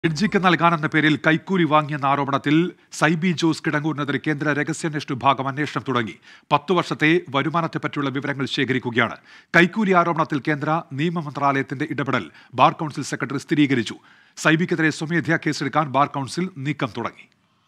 എഡ്ജിക്ക് നൽകാനെന്ന പേരിൽ കൈക്കൂലി വാങ്ങിയെന്ന ആരോപണത്തിൽ സൈബി ജോസ് കിടങ്ങൂരിനെതിരെ കേന്ദ്ര രഹസ്യാന്വേഷണ വിഭാഗം അന്വേഷണം തുടങ്ങി പത്തു വർഷത്തെ വരുമാനത്തെപ്പറ്റിയുള്ള വിവരങ്ങൾ ശേഖരിക്കുകയാണ് കൈക്കൂലി ആരോപണത്തിൽ കേന്ദ്ര നിയമ മന്ത്രാലയത്തിന്റെ ഇടപെടൽ ബാർ കൌൺസിൽ സെക്രട്ടറി സ്ഥിരീകരിച്ചു സൈബിക്കെതിരെ സ്വമേധയാ കേസെടുക്കാൻ ബാർ കൌൺസിൽ നീക്കം തുടങ്ങി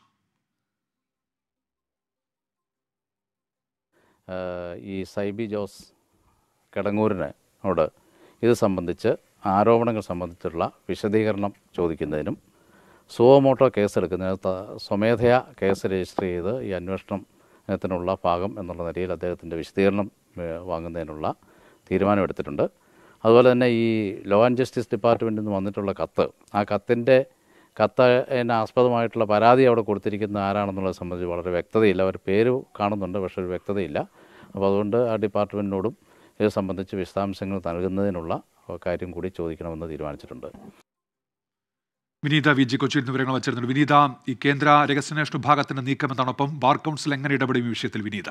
ഏഹ് ഈ സൈബി ജോസ് കിടങ്ങൂരിനോട് ഇത് സംബന്ധിച്ച് ആരോപണങ്ങൾ സംബന്ധിച്ചുള്ള വിശദീകരണം ചോദിക്കുന്നതിനും സുവമോട്ടോ കേസെടുക്കുന്നതിന് ത- സ്വമേധയാ കേസ് രജിസ്റ്റർ ചെയ്ത് ഈ അന്വേഷണത്തിനുള്ള ഭാഗം എന്നുള്ള നിലയിൽ അദ്ദേഹത്തിൻ്റെ വിശദീകരണം ഏഹ് വാങ്ങുന്നതിനുള്ള തീരുമാനമെടുത്തിട്ടുണ്ട് അതുപോലെ തന്നെ ഈ ലോ ആൻഡ് ജസ്റ്റിസ് ഡിപ്പാർട്ട്മെൻറ്റിൽ നിന്ന് വന്നിട്ടുള്ള കത്ത് ആ കത്തിൻ്റെ കത്തിന് ആസ്പദമായിട്ടുള്ള പരാതി അവിടെ കൊടുത്തിരിക്കുന്ന ആരാണെന്നുള്ളത് സംബന്ധിച്ച് വളരെ വ്യക്തതയില്ല അവർ പേര് കാണുന്നുണ്ട് പക്ഷേ ഒരു വ്യക്തതയില്ല അപ്പോൾ അതുകൊണ്ട് ആ ഡിപ്പാർട്ട്മെൻറ്റിനോടും ഇത് സംബന്ധിച്ച് വിശദാംശങ്ങൾ നൽകുന്നതിനുള്ള കാര്യം കൂടി ചോദിക്കണമെന്ന് തീരുമാനിച്ചിട്ടുണ്ട് വിനീത വി ജി കൊച്ചിയിൽ നിന്ന് വിവരങ്ങൾ വച്ചിരുന്നു വിനീത ഈ കേന്ദ്ര രഹസ്യാന്വേഷണ വിഭാഗത്തിന്റെ നീക്കമെന്നതോടൊപ്പം ബാർ കൌൺസിൽ എങ്ങനെ ഇടപെടും ഈ വിഷയത്തിൽ വിനീത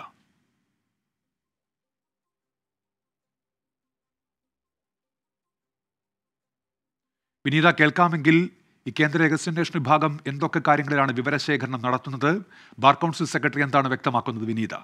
വിനീത കേൾക്കാമെങ്കിൽ ഈ കേന്ദ്ര രഹസ്യാന്വേഷണ വിഭാഗം എന്തൊക്കെ കാര്യങ്ങളിലാണ് വിവരശേഖരണം നടത്തുന്നത് ബാർ കൌൺസിൽ സെക്രട്ടറി എന്താണ് വ്യക്തമാക്കുന്നത് വിനീത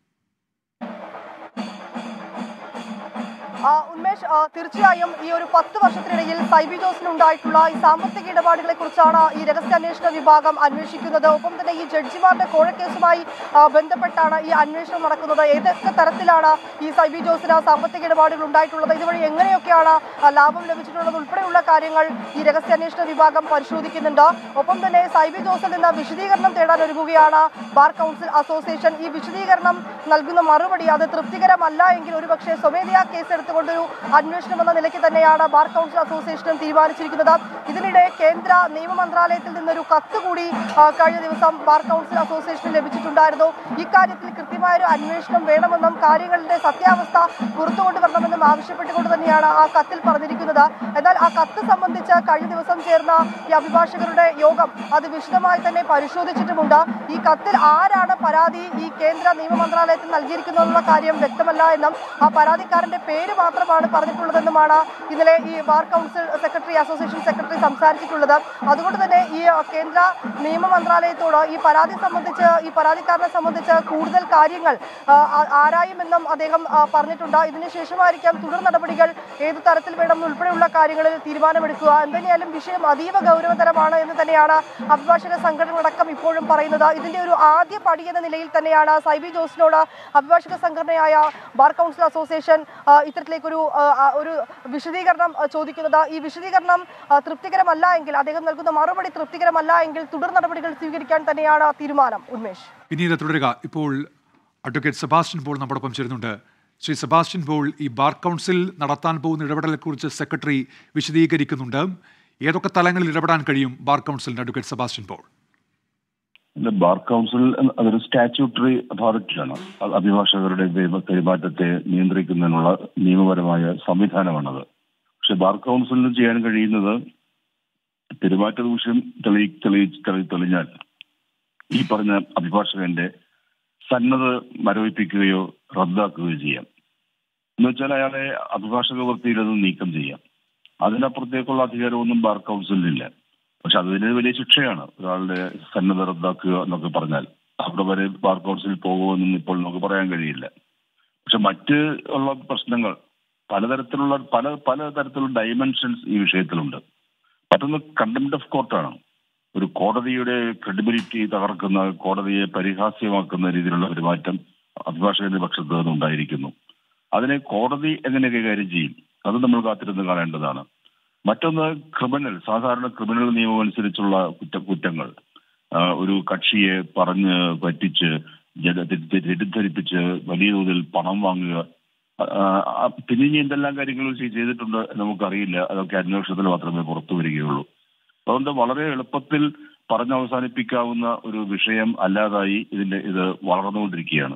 ആ, ഉന്മേഷ് ആ, തീർച്ചയായും ഈ ഒരു പത്ത് വർഷത്തിനിടയിൽ സൈബി ജോസിനുണ്ടായിട്ടുള്ള ഈ സാമ്പത്തിക ഇടപാടുകളെ കുറിച്ചാണ് ഈ രഹസ്യാന്വേഷണ വിഭാഗം അന്വേഷിക്കുന്നത് ഒപ്പം തന്നെ ഈ ജഡ്ജിമാരുടെ കോഴക്കേസുമായി ആ, ബന്ധപ്പെട്ടാണ് ഈ അന്വേഷണം നടക്കുന്നത് ഏതൊക്കെ തരത്തിലാണ് ഈ സൈബി ജോസിന് സാമ്പത്തിക ഇടപാടുകൾ ഉണ്ടായിട്ടുള്ളത് ഇതുവഴി എങ്ങനെയൊക്കെയാണ് ആ, ലാഭം ലഭിച്ചിട്ടുള്ളത് ഉൾപ്പെടെയുള്ള കാര്യങ്ങൾ ഈ രഹസ്യാന്വേഷണ വിഭാഗം പരിശോധിക്കുന്നുണ്ട് ഒപ്പം തന്നെ സൈബി ജോസിൽ നിന്ന് വിശദീകരണം തേടാൻ ഒരുങ്ങുകയാണ് ബാർ കൗൺസിൽ അസോസിയേഷൻ ഈ വിശദീകരണം നൽകുന്ന മറുപടി അത് തൃപ്തികരമല്ല എങ്കിൽ ഒരുപക്ഷെ സ്വമേധയാ കേസെടുത്തുകൊണ്ടൊരു അന്വേഷണം എന്ന നിലയ്ക്ക് തന്നെയാണ് ബാർ കൗൺസിൽ അസോസിയേഷനും തീരുമാനിച്ചിരിക്കുന്നത് ഇതിനിടെ കേന്ദ്ര നിയമ മന്ത്രാലയത്തിൽ നിന്നൊരു കത്ത് കൂടി ആ, കഴിഞ്ഞ ദിവസം ബാർ കൗൺസിൽ അസോസിയേഷന് ലഭിച്ചിട്ടുണ്ടായിരുന്നു ഇക്കാര്യത്തിൽ കൃത്യമായൊരു അന്വേഷണം വേണമെന്നും കാര്യങ്ങളുടെ സത്യാവസ്ഥ പുറത്തു കൊണ്ടുവരണമെന്നും ആവശ്യപ്പെട്ടുകൊണ്ട് തന്നെയാണ് ആ കത്തിൽ പറഞ്ഞിരിക്കുന്നത് എന്നാൽ ആ കത്ത് സംബന്ധിച്ച് കഴിഞ്ഞ ദിവസം ചേർന്ന ഈ അഭിഭാഷകരുടെ യോഗം അത് വിശദമായി തന്നെ പരിശോധിച്ചിട്ടുമുണ്ട് ഈ കത്തിൽ ആരാണ് പരാതി ഈ കേന്ദ്ര നിയമ മന്ത്രാലയത്തിൽ നൽകിയിരിക്കുന്നതെന്നുള്ള കാര്യം വ്യക്തമല്ല എന്നും ആ പരാതിക്കാരന്റെ പേര് മാത്രമാണ് പറഞ്ഞിട്ടുള്ളതെന്നുമാണ് ഇന്നലെ ഈ bar council secretary association secretary സംസാരിച്ചിട്ടുള്ളത് അതുകൊണ്ട് തന്നെ ഈ അഹ്, കേന്ദ്ര നിയമ മന്ത്രാലയത്തോട് ഈ പരാതി സംബന്ധിച്ച് ഈ പരാതിക്കാരനെ സംബന്ധിച്ച് കൂടുതൽ കാര്യങ്ങൾ ആ, ആ- ആരായുമെന്നും അദ്ദേഹം ആ, പറഞ്ഞിട്ടുണ്ട് ഇതിനുശേഷമായിരിക്കാം തുടർ നടപടികൾ ഏത് തരത്തിൽ വേണം ഉൾപ്പെടെയുള്ള കാര്യങ്ങളിൽ തീരുമാനമെടുക്കുക എന്തുതന്നെയാലും വിഷയം അതീവ ഗൗരവതരമാണ് എന്ന് തന്നെയാണ് അഭിഭാഷക സംഘടനകളടക്കം ഇപ്പോഴും പറയുന്നത് ഇതിന്റെ ഒരു ആദ്യ പടി എന്ന നിലയിൽ തന്നെയാണ് സൈബി ജോസിനോട് അഭിഭാഷക സംഘടനയായ ബാർ കൗൺസിൽ അസോസിയേഷൻ ആ, ഇത്തരത്തിലേക്കൊരു ആ, ആ, ഒരു വിശദീകരണം ആ, ചോദിക്കുന്നത് ഈ വിശദീകരണം ആ, തൃപ്തികരമല്ല എങ്കിൽ അദ്ദേഹം നൽകുന്ന മറുപടി തൃപ്തികരമല്ല എങ്കിൽ തുടർ നടപടികൾ സ്വീകരിക്കാൻ തന്നെയാണ് തീരുമാനം ഉന്മേഷ് വിനീത തുടരുക ഇപ്പോൾ അഡ്വക്കേറ്റ് സെബാസ്റ്റ്യൻ പോൾ നമ്മോടൊപ്പം ചേരുന്നുണ്ട് ശ്രീ സെബാസ്റ്റ്യൻ പോൾ ഈ ബാർ കൗൺസിൽ നടത്താൻ പോകുന്ന ഇടപെടലെക്കുറിച്ച് സെക്രട്ടറി വിശദീകരിക്കുന്നുണ്ട് ഏതൊക്കെ തലങ്ങളിൽ ഇടപെടാൻ കഴിയും ബാർ കൗൺസിലിന് അഡ്വക്കേറ്റ് സെബാസ്റ്റ്യൻ പോൾ ഇല്ല, ബാർ കൗൺസിൽ എന്ന- അതൊരു സ്റ്റാറ്റ്യൂട്ടറി അതോറിറ്റിയാണ് അത് അഭിഭാഷകരുടെ പെരുമ- പെരുമാറ്റത്തെ നിയന്ത്രിക്കുന്നതിനുള്ള നിയമപരമായ സംവിധാനമാണത് പക്ഷെ ബാർ കൗൺസിലിന് ചെയ്യാൻ കഴിയുന്നത് പെരുമാറ്റ ദൂഷ്യം തെളി തെളി തെളി തെളിഞ്ഞാൽ ഈ പറഞ്ഞ അഭിഭാഷകന്റെ സന്നദ്ധ മരവിപ്പിക്കുകയോ റദ്ദാക്കുകയോ ചെയ്യാം എന്ന് വെച്ചാൽ അയാളെ അഭിഭാഷക വൃത്തിയിൽ നിന്ന് നീക്കം ചെയ്യാം അതിനപ്പുറത്തേക്കുള്ള അധികാരമൊന്നും ബാർ കൗൺസിലിനില്ല പക്ഷെ അതിന് വലിയ ശിക്ഷയാണ് ഒരാളുടെ സന്നദ്ധ റദ്ദാക്കുക എന്നൊക്കെ പറഞ്ഞാൽ അവിടെ വരെ ബാർ കൗൺസിൽ പോകുമെന്നും ഇപ്പോൾ നമുക്ക് പറയാൻ കഴിയില്ല പക്ഷെ മറ്റ് ഉള്ള പ്രശ്നങ്ങൾ പലതരത്തിലുള്ള പല പല തരത്തിലുള്ള ഡയമെൻഷൻസ് ഈ വിഷയത്തിലുണ്ട് മറ്റൊന്ന് കണ്ടംപ്റ്റ് ഓഫ് കോർട്ടാണ് ഒരു കോടതിയുടെ ക്രെഡിബിലിറ്റി തകർക്കുന്ന കോടതിയെ പരിഹാസ്യമാക്കുന്ന രീതിയിലുള്ള പെരുമാറ്റം അഭിഭാഷകന്റെ പക്ഷത്ത് നിന്ന് ഉണ്ടായിരിക്കുന്നു അതിനെ കോടതി എങ്ങനെ കൈകാര്യം ചെയ്യും അത് നമ്മൾ കാത്തിരുന്ന് കാണേണ്ടതാണ് മറ്റൊന്ന് ക്രിമിനൽ സാധാരണ ക്രിമിനൽ നിയമം അനുസരിച്ചുള്ള കുറ്റ കുറ്റങ്ങൾ ആ, ഒരു കക്ഷിയെ പറഞ്ഞ് പറ്റിച്ച് ജന- തെറ്റി- തെറ്റിദ്ധരിപ്പിച്ച് വലിയ തോതിൽ പണം വാങ്ങുക ആ, ആ, പിന്നെ ഇനി എന്തെല്ലാം കാര്യങ്ങൾ ചെയ്- ചെയ്തിട്ടുണ്ട് എന്ന് നമുക്കറിയില്ല അതൊക്കെ അന്വേഷണത്തിൽ മാത്രമേ പുറത്തു വരികയുള്ളൂ അതുകൊണ്ട് വളരെ എളുപ്പത്തിൽ പറഞ്ഞവസാനിപ്പിക്കാവുന്ന ഒരു വിഷയം അല്ലാതായി ഇതിന്റെ ഇത് വളർന്നുകൊണ്ടിരിക്കുകയാണ്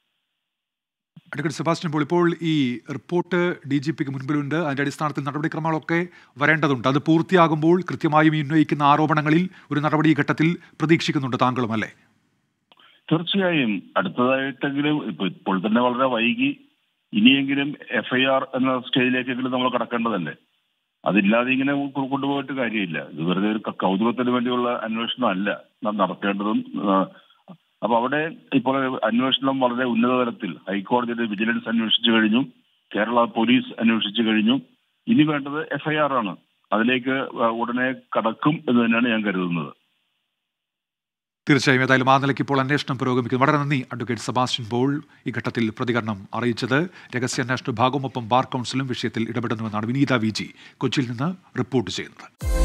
അഡ്വക്കേറ്റ് സെബാസ്റ്റ്യൻ പോൾ ഇപ്പോൾ ഈ റിപ്പോർട്ട് ഡി ജി പിക്ക് മുൻപിലുണ്ട് അതിന്റെ അടിസ്ഥാനത്തിൽ നടപടിക്രമങ്ങളൊക്കെ വരേണ്ടതുണ്ട് അത് പൂർത്തിയാകുമ്പോൾ കൃത്യമായും ഈ ഉന്നയിക്കുന്ന ആരോപണങ്ങളിൽ ഒരു നടപടി ഈ ഘട്ടത്തിൽ പ്രതീക്ഷിക്കുന്നുണ്ട് താങ്കളും അല്ലേ തീർച്ചയായും അടുത്തതായിട്ടെങ്കിലും ഇപ്പൊ ഇപ്പോൾ തന്നെ വളരെ വൈകി ഇനിയെങ്കിലും എഫ്ഐആർ എന്ന സ്റ്റേജിലേക്കെങ്കിലും നമ്മൾ കടക്കേണ്ടതല്ലേ അതില്ലാതെ ഇങ്ങനെ കൊ- കൊണ്ടുപോയിട്ട് കാര്യമില്ല ഇത് വെറുതെ ഒരു ക- കൗതുകത്തിന് വേണ്ടിയുള്ള അന്വേഷണം അല്ല നാം നടത്തേണ്ടതും ആ, അപ്പൊ അവിടെ ഇപ്പോൾ അന്വേഷണം വളരെ ഉന്നത തലത്തിൽ ഹൈക്കോടതിയുടെ വിജിലൻസ് അന്വേഷിച്ചു കഴിഞ്ഞു കേരള പോലീസ് അന്വേഷിച്ചു കഴിഞ്ഞു ഇനി വേണ്ടത് എഫ്ഐആർ ആണ് അതിലേക്ക് ആ, ഉടനെ കടക്കും എന്ന് തന്നെയാണ് ഞാൻ കരുതുന്നത് തീർച്ചയായും ഏതായാലും ആ നിലയ്ക്ക് ഇപ്പോൾ അന്വേഷണം പുരോഗമിക്കുന്നു വളരെ നന്ദി അഡ്വക്കേറ്റ് സെബാസ്റ്റ്യൻ പോൾ ഈ ഘട്ടത്തിൽ പ്രതികരണം അറിയിച്ചത് രഹസ്യാന്വേഷണ വിഭാഗവും ഒപ്പം ബാർ കൗൺസിലും വിഷയത്തിൽ ഇടപെടുന്നുവെന്നാണ് വിനീത വി ജി കൊച്ചിയിൽ നിന്ന് റിപ്പോർട്ട് ചെയ്യുന്നത്